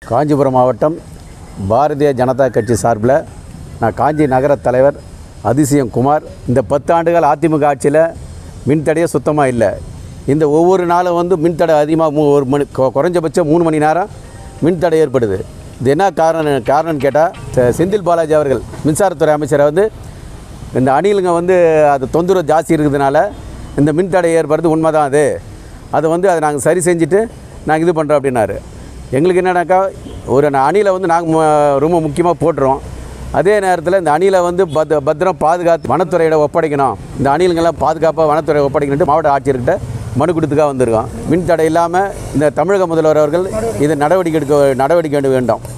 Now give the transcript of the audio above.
காஞ்சிபுரம் மாவட்டம் பாரதிய ஜனதா கட்சி சார்பில் நான் காஞ்சி நகர தலைவர் அதிசயம் குமார் இந்த பத்து ஆண்டுகள் அதிமுக ஆட்சியில் மின்தடையே சுத்தமாக இல்லை இந்த ஒவ்வொரு நாளும் வந்து மின்தடை அதிகமாக மூ ஒரு மணி கொ- குறைஞ்சபட்சம் மூணு மணி நேரம் மின்தடை ஏற்படுது இது என்ன காரணம் காரணம்னு கேட்டால் செந்தில் பாலாஜி அவர்கள் மின்சாரத்துறை அமைச்சரை வந்து இந்த அணிலுங்க வந்து அது தொந்தரவு ஜாஸ்தி இருக்கிறதுனால இந்த மின்தடை ஏற்படுறது உண்மை தான் அது அதை வந்து அதை நாங்கள் சரி செஞ்சுட்டு நாங்கள் இது பண்ணுறோம் அப்படின்னாரு எங்களுக்கு என்னன்னாக்கா ஒரு அணிலை வந்து நாங்கள் ரொம்ப முக்கியமாக போட்டுறோம் அதே நேரத்தில் இந்த அணிலை வந்து பத் பத்திரம் பாதுகாத்து வனத்துறையிட ஒப்படைக்கணும் இந்த அணிலுங்கெல்லாம் பாதுகாப்பாக வனத்துறை ஒப்படைக்கணும்ட்டு மாவட்ட ஆட்சியர்கிட்ட மனு கொடுத்துக்காக வந்திருக்கோம் மின்தடை இல்லாமல் இந்த தமிழக முதல்வர் அவர்கள் இதை நடவடிக்கை எடுக்க நடவடிக்கை எடுக்க வேண்டும்